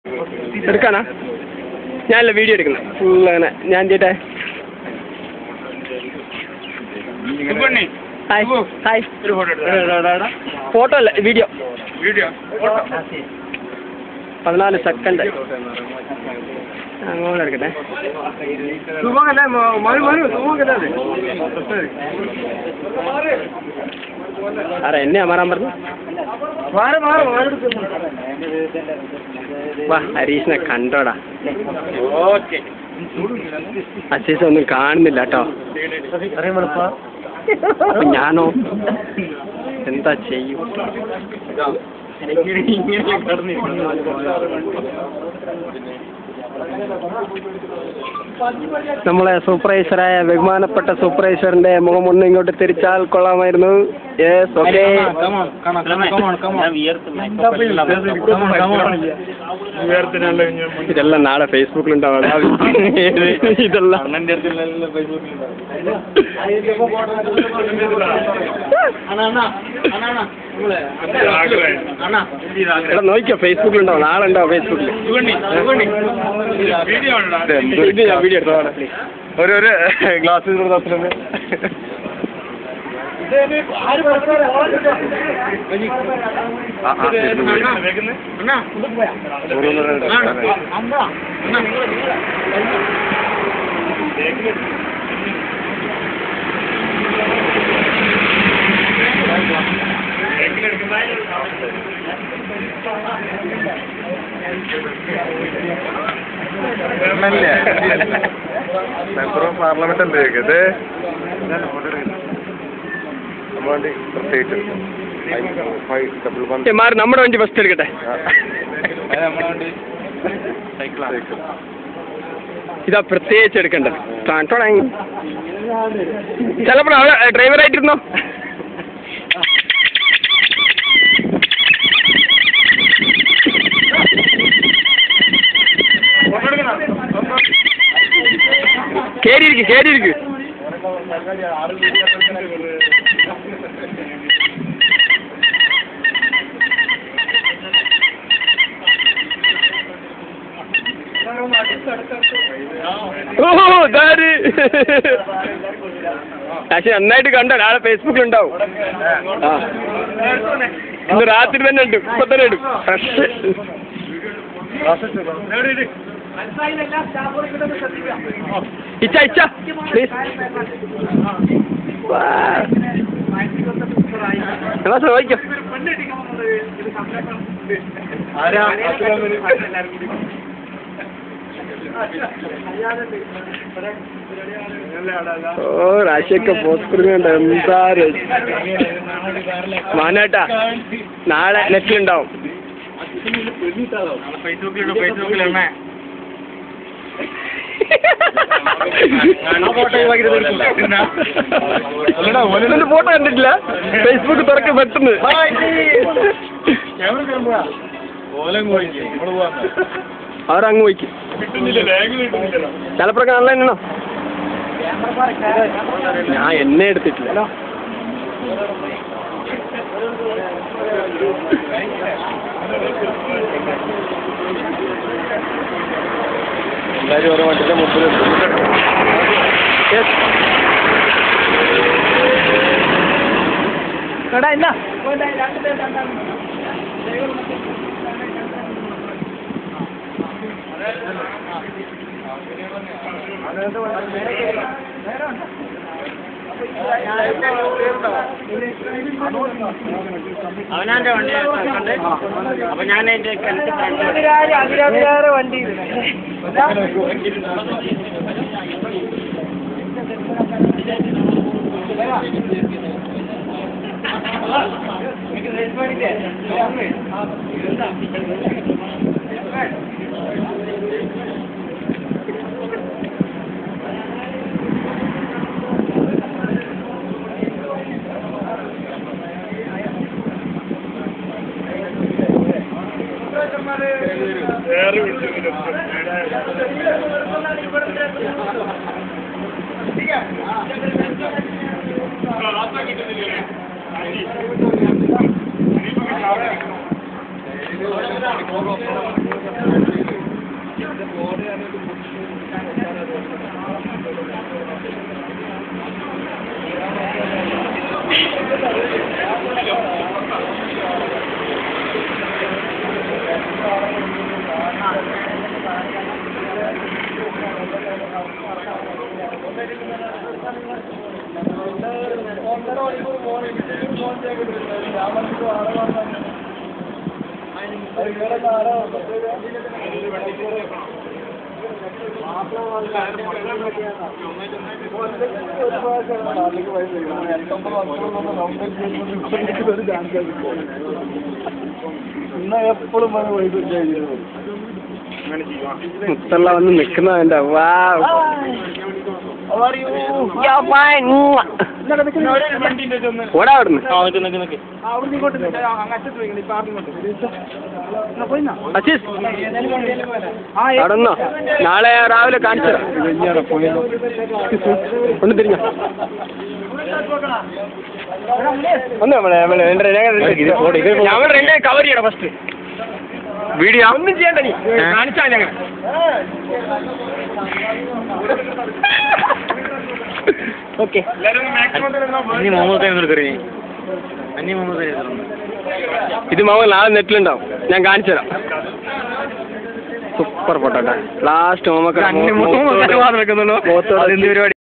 എടുക്കാനാ ഞാനല്ല വീഡിയോ എടുക്കുന്നത് ഫുൾ അങ്ങനെ ഞാൻ ചേട്ടാ ഹായ് ഹായ് ഫോട്ടോ അല്ല വീഡിയോ പതിനാല് സെക്കൻഡ് അങ്ങോട്ട് എടുക്കട്ടെ ആരാ എന്നെ അമറാൻ പറഞ്ഞു വാ ഹരീഷിനെ കണ്ടോടാ അസീസ് ഒന്നും കാണുന്നില്ല കേട്ടോ അപ്പൊ ഞാനോ എന്താ ചെയ്യും നമ്മളെ സൂപ്പർവൈസറായ ബഹുമാനപ്പെട്ട സൂപ്പർവൈസറിന്റെ മുഖം ഒന്ന് ഇങ്ങോട്ട് തിരിച്ചാൽ കൊള്ളാമായിരുന്നു യെസ് ഓക്കെ ഇതെല്ലാം നാളെ ഫേസ്ബുക്കിലുണ്ടാവും ഇതെല്ലാം എടാ നോക്കിയോ ഫേസ്ബുക്കിലുണ്ടാവും നാളെ ഉണ്ടാവും ഫേസ്ബുക്കിൽ ഇത് ഞാൻ വീഡിയോ എടുത്തോളാം ഒരു ഒരു ഗ്ലാസ് തന്നിട്ടുണ്ട് ആ, ആ, ഒന്നല്ലേ മെമ്പർ ഓഫ് പാർലമെന്റ് ഉണ്ട് ഇത് അമൗണ്ട് പ്രത്യേകിച്ച് ഫൈവ് ഡബിൾ വൺ ഏ, മാറി നമ്മുടെ വണ്ടി ഫസ്റ്റ് എടുക്കട്ടെ ഇതാ പ്രത്യേകിച്ച് എടുക്കണ്ടത് കാണത്തോടാങ്ങി ചിലപ്പോൾ അവിടെ ഡ്രൈവറായിട്ടിരുന്നോ കേറിയിരിക്കും കേറിയിരിക്കും ഓ ഇതാര് പക്ഷെ നന്നായിട്ട് കണ്ടോ നാളെ ഫേസ്ബുക്കിൽ ഉണ്ടാവും ആ ഇന്ന് രാത്രി തന്നെ ഉണ്ട് ഇപ്പൊ തന്നെ ഉണ്ട് ഫ്രഷ് ഇച്ച ഇച്ച പ്ലീസ് നോക്കിക്കോ ഓ രാശിയൊക്കെ പോസ്റ്റ് കൊടുക്കുന്നുണ്ട് എന്താ മാനേട്ടാ നാളെ നെറ്റിലുണ്ടാവും ഫോട്ടോ കണ്ടിട്ടില്ല ഫേസ്ബുക്ക് തുറക്ക് പെട്ടെന്ന് അവരങ്ങ് പോയിക്കും ചിലപ്പോഴൊക്കെ നല്ല എണ്ണോ ഞാൻ എന്നെ എടുത്തിട്ടില്ല എല്ലാവരും ഓരോ വണ്ടിന്റെ മുമ്പിലുണ്ട് Yes. എടാ ഇല്ല അവനാന്റെ വണ്ടി എടുത്തിട്ടുണ്ട്. അപ്പൊ ഞാൻ എന്റെ കിണറ്റ് ഫ്രണ്ട് വണ്ടി എപ്പോഴും മുത്തള്ള വന്ന് നിക്കുന്നവന്റെ വാ ഓടാ അവിടുന്ന് അശീസ് അവിടെ നിന്നോ നാളെ രാവിലെ കാണിച്ചു ഒന്ന് തിരിഞ്ഞ ഒന്ന് നമ്മളെ നമ്മളെ ഞങ്ങൾ രണ്ട് കവർ ചെയ്യണം ഫസ്റ്റ് വീഡിയോ ഒന്നും ചെയ്യണ്ട നീ കാണിച്ചാ ഞങ്ങൾ ഓക്കെ അന്നി മുഹമ്മദ് ടൈം എടുക്കറി അന്നി മുഹമ്മദ് ടൈം ഇത് മാമ നാളെ നെറ്റിലുണ്ടാവും ഞാൻ കാണിച്ചു തരാം സൂപ്പർ ഫോട്ടോ ലാസ്റ്റ് അന്നി മുഹമ്മദ് ടൈം മാത്രം വെക്കുന്നുള്ളൂ മുഖത്തോട് അതെന്ത് പരിപാടി